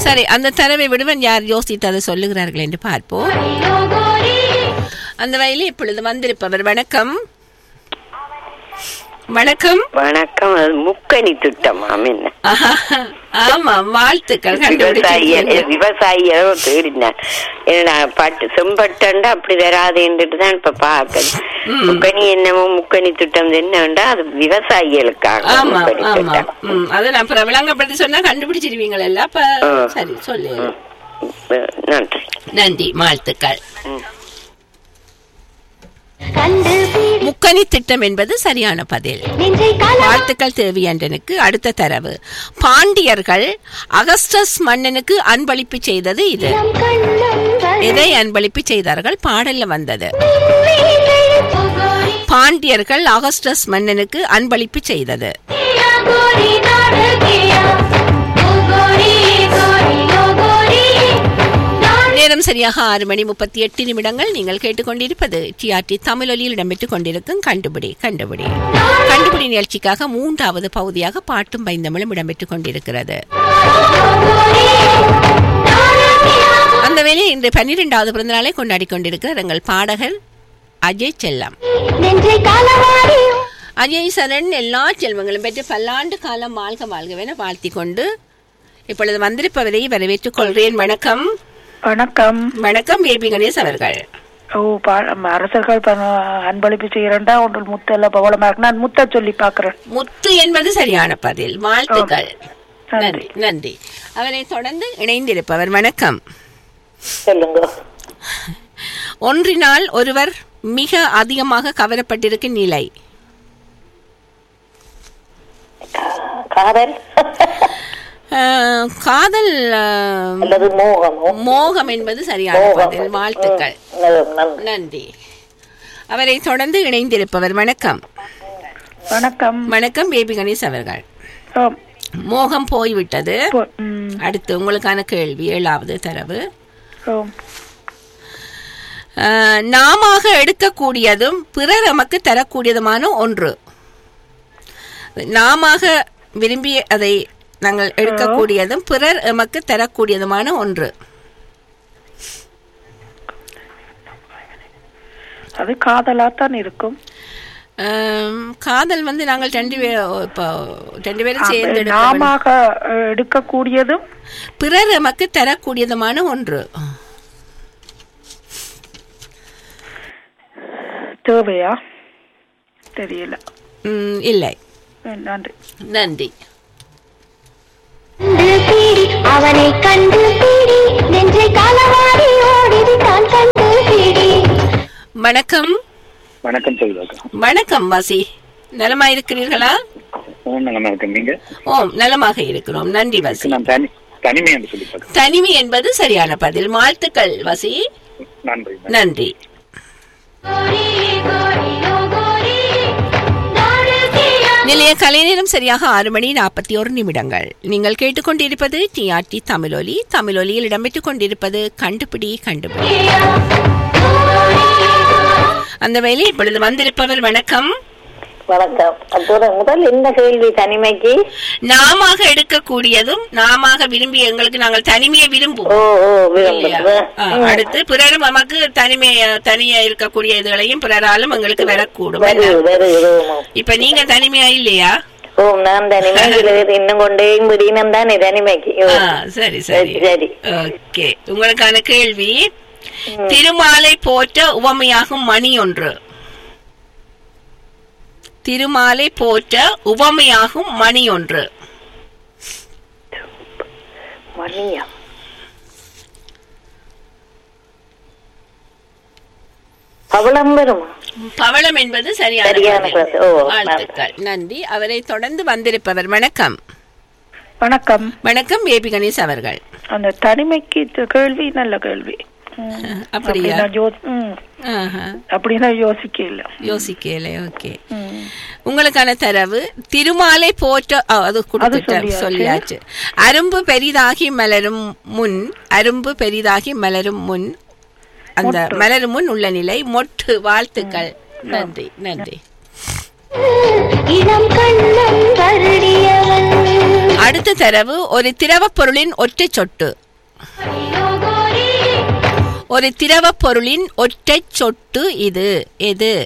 சரி அந்த தரவை விடுவன் யார் யோசித்து அதை சொல்லுகிறார்கள் என்று பார்ப்போம் அந்த வயலில் இப்பொழுது வந்திருப்பவர் வணக்கம் வணக்கம் வணக்கம் அது முக்கணி திட்டம் என்ன ஆஹா, ஆமாம் வாழ்த்துக்கள் விவசாயிய கண்டுபிடிச்சிருக்கீங்க. விவசாயியோ தேடினேன் ஏன்னா பட்டு செம்பட்டண்டா அப்படி வராதுன்றது தான் இப்ப பாக்கணும் முக்கணி என்னமோ முக்கணி திட்டம் என்னண்டா அது விவசாயிகளுக்காக ஆமா முக்கணி ஆமா திட்டம் ம், அதை நான் அப்புறம் விளங்கப்படுத்தி சொன்னா கண்டுபிடிச்சிருவீங்களா அப்ப ஆ. சரி சொல்லு ம், நன்றி நன்றி வாழ்த்துக்கள் ம். முக்கணி திட்டம் என்பது சரியான பதில் வாழ்த்துக்கள் தேவியண்டனுக்கு அடுத்த தரவு பாண்டியர்கள் அகஸ்டஸ் மன்னனுக்கு அன்பளிப்பு செய்தது இது எதை அன்பளிப்பு செய்தார்கள் பாடல்ல வந்தது பாண்டியர்கள் அகஸ்டஸ் மன்னனுக்கு அன்பளிப்பு செய்தது நேரம் சரியாக ஆறு மணி முப்பத்தி எட்டு நிமிடங்கள் நீங்கள் கேட்டுக்கொண்டிருப்பது டிஆர்டி தமிழொலியில் இடம்பெற்றுக் கொண்டிருக்கும் கண்டுபிடி கண்டுபிடி கண்டுபிடி நிகழ்ச்சிக்காக மூன்றாவது பகுதியாக பாட்டும் பைந்தமிழும் இடம்பெற்றுக் கொண்டிருக்கிறது அந்த வேளையில் இன்று பன்னிரெண்டாவது பிறந்தநாளை கொண்டாடி கொண்டிருக்கிறார் எங்கள் பாடகர் அஜய் செல்லம் அஜய் சரண் எல்லா செல்வங்களும் பெற்று பல்லாண்டு காலம் வாழ்க வாழ்கவென வாழ்த்தி கொண்டு இப்பொழுது வந்திருப்பவரை வரவேற்றுக் கொள்கிறேன் வணக்கம் வணக்கம் வணக்கம் ஏபி கணேஷ் அவர்கள் ஓ பா- அரசர்கள் ப- அன்பளிப்பு செய்யறேன்டா ஒன்று முத்தெல்லாம் பவளமா இருக்கு நான் முத்த சொல்லி பாக்குறேன் முத்து என்பது சரியான பதில் வாழ்த்துக்கள் நன்றி. நன்றி நன்றி அவரை தொடர்ந்து இணைந்திருப்பவர் வணக்கம் சொல்லுங்க ஒன்றினால் ஒருவர் மிக அதிகமாக கவரப்பட்டிருக்கும் நிலை காதல் அஹ், காதல் அஹ், அல்லது மோகமோ மோகம் என்பது சரியான மோகம். பதில் வாழ்த்துக்கள் நன்றி அவரை தொடர்ந்து இணைந்திருப்பவர் வணக்கம் வணக்கம் வணக்கம் பேபி கணேஷ் அவர்கள் ஓ, மோகம் போய்விட்டது போ- ம், அடுத்து உங்களுக்கான கேள்வி ஏழாவது தரவு ஓ, அஹ், நாமாக எடுக்கக்கூடியதும் பிறர் நமக்கு தரக்கூடியதுமான ஒன்று நாமாக விரும்பி அதை நாங்கள் எடுக்கக்கூடியதும் பிறர் எமக்கு தரக்கூடியதுமான ஒன்று அது காதலாத்தான் இருக்கும் அஹ், காதல் வந்து நாங்கள் ரெண்டு பேர் இப்போ ரெண்டு பேரும் சேர்ந்து எடுக்க வேண்டும். நாமாக அஹ், எடுக்கக்கூடியதும் பிறர் எமக்கு தரக்கூடியதுமான ஒன்று தேவையா தெரியல ம், இல்லை ம், நன்றி நன்றி அவனை கண்டு பிடி நெஞ்சை காலவாடி ஓடிவிட்டான் கண்டு பிடி வணக்கம் வணக்கம் சொல்லுவாக்கா வணக்கம் வாசி நலமா இருக்கிறீர்களா ஓ நலமா இருக்கேன் நீங்க ஓம் நலமாக இருக்கிறோம் நன்றி வாசி நான் தனி தனிமை என்று சொல்லி பார்க்க தனிமை என்பது சரியான பதில் வாழ்த்துக்கள் வசி நன்றி நன்றி நிலைய கலைநேரம் சரியாக ஆறு மணி நாற்பத்தி ஒரு நிமிடங்கள் நீங்கள் கேட்டுக்கொண்டிருப்பது டிஆர்டி தமிழொலி தமிழொலியில் இடம்பெற்றுக் கொண்டிருப்பது கண்டுபிடி கண்டுபிடி அந்த வேலை இப்பொழுது வந்திருப்பவர் வணக்கம் வணக்கம் அதோட முதல் என்ன கேள்வி தனிமைக்கு நாமாக எடுக்கக்கூடியதும் நாமாக விரும்பி எங்களுக்கு நாங்கள் தனிமையை ஓ விரும்புவோம் ஓ இல்லையா? விரும்புறது ஆ, அடுத்து பிறரும் நமக்கு தனிமை தனியா இருக்கக்கூடிய இதுகளையும் பிறராலும் எங்களுக்கு வரக்கூடும் வருது வருது இப்ப நீங்க தனிமையா இல்லையா ஓ நான் தனிமை இதுல இன்னும் கொண்டேயும் முடியும் தானே தனிமைக்கு ஓ. ஆ, சரி சரி சரி ஓகே உங்களுக்கான கேள்வி திருமாலை போற்ற உவமையாகும் மணி ஒன்று திருமாலை போற்ற உவமையாகும் மணி ஒன்று மணியா பவளம் வருமா பவளம் என்பது சரியான சரியான பதில். பதில். ஓ, வாழ்த்துக்கள் நன்றி அவரை தொடர்ந்து வந்திருப்பவர் வணக்கம் வணக்கம் வணக்கம் பேபி கணேஷ் அவர்கள் அந்த தனிமைக்கு த- கேள்வி நல்ல கேள்வி ம், அப்படியா அப்படி நான் யோ- ம், ஆஹா. அப்படி நான் யோசிக்க இல்ல யோசிக்கல ஓகே ம். உங்களுக்கான தரவு திருமாலை போற்ற ஆ, அது கொடுத்துட்டேன் சொல்லியாச்சு. சொல்லியாச்சு அரும்பு பெரிதாகி மலரும் முன் அரும்பு பெரிதாகி மலரும் முன் அந்த மலரும் முன் உள்ள நிலை மொட்டு வாழ்த்துக்கள் நன்றி நன்றி இளம் கண்ணம் வருடியவன் அடுத்த தரவு ஒரு திரவப் பொருளின் ஒற்றை சொட்டு ஒரு திரவப் பொருளின் ஒற்றை சொட்டு இது எது